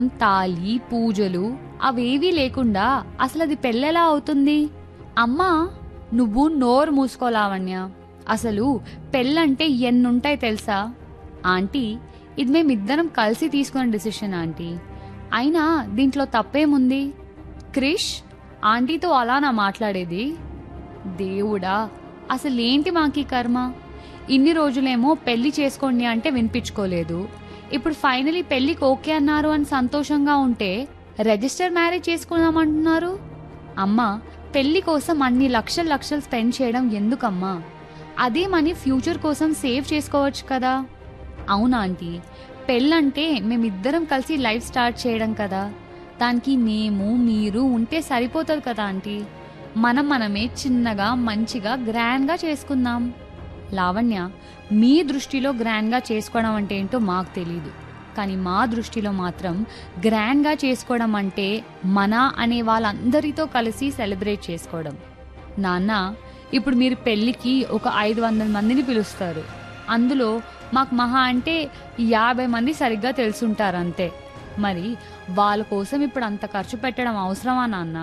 తాళి పూజలు అవేవీ లేకుండా అసలు అది పెళ్ళెలా అవుతుంది అమ్మా నువ్వు నోరు మూసుకోలావణ్య అసలు పెళ్ళంటే ఎన్నుంటాయి తెలుసా ఆంటీ ఇది మేమిద్దరం కలిసి తీసుకున్న డిసిషన్ ఆంటీ అయినా దీంట్లో తప్పేముంది క్రిష్ ఆంటీతో అలా నా మాట్లాడేది దేవుడా అసలేంటి మాకీ కర్మ ఇన్ని రోజులేమో పెళ్లి చేసుకోండి అంటే వినిపించుకోలేదు ఇప్పుడు ఫైనలీ పెళ్లికి ఓకే అన్నారు అని సంతోషంగా ఉంటే రిజిస్టర్ మ్యారేజ్ చేసుకుందామంటున్నారు అమ్మా పెళ్లి కోసం అన్ని లక్షలు లక్షలు స్పెండ్ చేయడం ఎందుకమ్మా అదే మనీ ఫ్యూచర్ కోసం సేవ్ చేసుకోవచ్చు కదా అవునా ఆంటీ పెళ్ళంటే మేమిద్దరం కలిసి లైఫ్ స్టార్ట్ చేయడం కదా దానికి మేము మీరు ఉంటే సరిపోతుంది కదా ఆంటీ మనం మనమే చిన్నగా మంచిగా గ్రాండ్గా చేసుకుందాం లావణ్య మీ దృష్టిలో గ్రాండ్గా చేసుకోవడం అంటే ఏంటో మాకు తెలియదు కానీ మా దృష్టిలో మాత్రం గ్రాండ్గా చేసుకోవడం అంటే మన అనే వాళ్ళందరితో కలిసి సెలబ్రేట్ చేసుకోవడం నాన్న ఇప్పుడు మీరు పెళ్ళికి ఒక ఐదు వందల మందిని పిలుస్తారు అందులో మాకు మహా అంటే యాభై మంది సరిగ్గా తెలుసుంటారు అంతే మరి వాళ్ళ కోసం ఇప్పుడు అంత ఖర్చు పెట్టడం అవసరమా నాన్న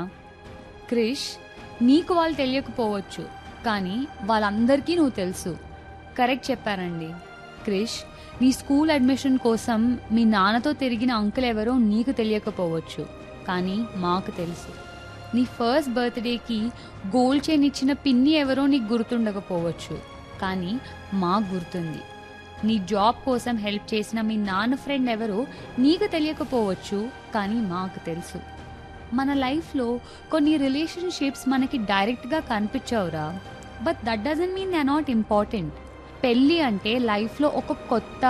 క్రిష్ నీకు వాళ్ళు తెలియకపోవచ్చు కానీ వాళ్ళందరికీ నువ్వు తెలుసు కరెక్ట్ చెప్పారండి క్రిష్ నీ స్కూల్ అడ్మిషన్ కోసం మీ నాన్నతో తిరిగిన అంకుల్ ఎవరో నీకు తెలియకపోవచ్చు కానీ మాకు తెలుసు నీ ఫస్ట్ బర్త్డేకి గోల్డ్ చైన్ ఇచ్చిన పిన్ని ఎవరో నీకు గుర్తుండకపోవచ్చు కానీ మాకు గుర్తుంది నీ జాబ్ కోసం హెల్ప్ చేసిన మీ నాన్న ఫ్రెండ్ ఎవరో నీకు తెలియకపోవచ్చు కానీ మాకు తెలుసు మన లైఫ్లో కొన్ని రిలేషన్షిప్స్ మనకి డైరెక్ట్గా కనిపించవురా but that doesn't mean they not important పెళ్ళి అంటే లైఫ్లో ఒక కొత్త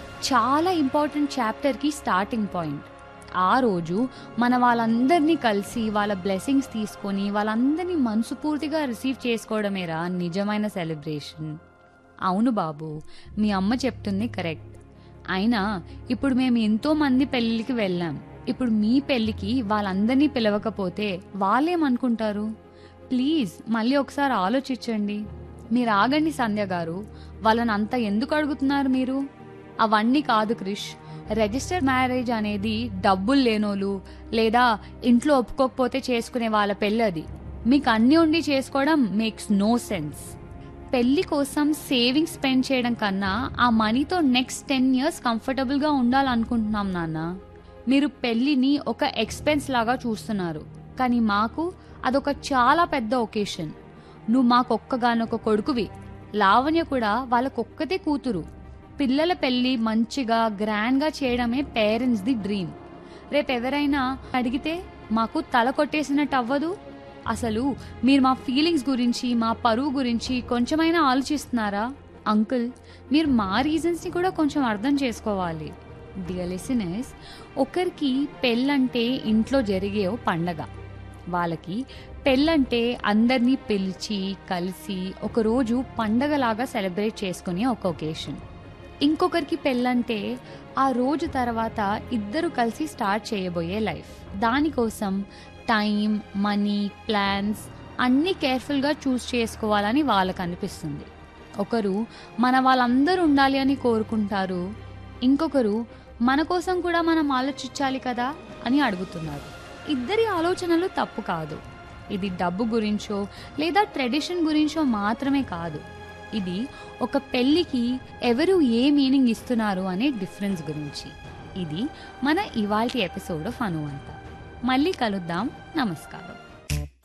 చాలా ఇంపార్టెంట్ చాప్టర్కి స్టార్టింగ్ పాయింట్ ఆ రోజు మన వాళ్ళందరినీ కలిసి వాళ్ళ బ్లెస్సింగ్స్ తీసుకొని వాళ్ళందరినీ మనసుపూర్తిగా రిసీవ్ చేసుకోవడమేరా నిజమైన సెలబ్రేషన్ అవును బాబు మీ అమ్మ చెప్తుంది కరెక్ట్ అయినా ఇప్పుడు మేము ఎంతో మంది పెళ్ళికి వెళ్ళాం ఇప్పుడు మీ పెళ్ళికి వాళ్ళందరినీ పిలవకపోతే వాళ్ళేమనుకుంటారు ప్లీజ్ మళ్ళీ ఒకసారి ఆలోచించండి మీరు ఆగండి సంధ్య గారు వాళ్ళని అంత ఎందుకు అడుగుతున్నారు మీరు అవన్నీ కాదు క్రిష్ రిజిస్టర్ మ్యారేజ్ అనేది డబ్బులు లేనోళ్ళు లేదా ఇంట్లో ఒప్పుకోకపోతే చేసుకునే వాళ్ళ పెళ్ళి అది మీకు అన్ని ఉండి చేసుకోవడం మేక్స్ నో సెన్స్ పెళ్లి కోసం సేవింగ్స్ స్పెండ్ చేయడం కన్నా ఆ మనీతో నెక్స్ట్ టెన్ ఇయర్స్ కంఫర్టబుల్గా ఉండాలనుకుంటున్నాం నాన్న మీరు పెళ్లిని ఒక ఎక్స్పెన్స్ లాగా చూస్తున్నారు కానీ మాకు అదొక చాలా పెద్ద ఒకేషన్ నువ్వు మాకొక్కగానొక కొడుకువి లావణ్య కూడా వాళ్ళకొక్కతే కూతురు పిల్లల పెళ్లి మంచిగా గ్రాండ్గా చేయడమే పేరెంట్స్ ది డ్రీమ్ రేపు ఎవరైనా అడిగితే మాకు తల కొట్టేసినట్టు అవ్వదు అసలు మీరు మా ఫీలింగ్స్ గురించి మా పరువు గురించి కొంచెమైనా ఆలోచిస్తున్నారా అంకుల్ మీరు మా రీజన్స్ని కూడా కొంచెం అర్థం చేసుకోవాలి డియర్ లిసనర్స్ ఒకరికి పెళ్ళంటే ఇంట్లో జరిగే ఓ పండగ వాళ్ళకి పెళ్ళంటే అందరినీ పిలిచి కలిసి ఒకరోజు పండగలాగా సెలబ్రేట్ చేసుకునే ఒక ఒకేషన్ ఇంకొకరికి పెళ్ళంటే ఆ రోజు తర్వాత ఇద్దరు కలిసి స్టార్ట్ చేయబోయే లైఫ్ దానికోసం టైం మనీ ప్లాన్స్ అన్నీ కేర్ఫుల్గా చూస్ చేసుకోవాలని వాళ్ళకు అనిపిస్తుంది ఒకరు మన వాళ్ళందరూ ఉండాలి అని కోరుకుంటారు ఇంకొకరు మన కోసం కూడా మనం ఆలోచించాలి కదా అని అడుగుతున్నారు ఇద్దరి ఆలోచనలు తప్పు కాదు ఇది డబ్బు గురించో లేదా ట్రెడిషన్ గురించో మాత్రమే కాదు ఇది ఒక పెళ్ళికి ఎవరు ఏ మీనింగ్ ఇస్తున్నారు అనే డిఫరెన్స్ గురించి ఇది మన ఇవాల్టి ఎపిసోడ్ ఆఫ్ అనువంత మళ్ళీ కలుద్దాం నమస్కారం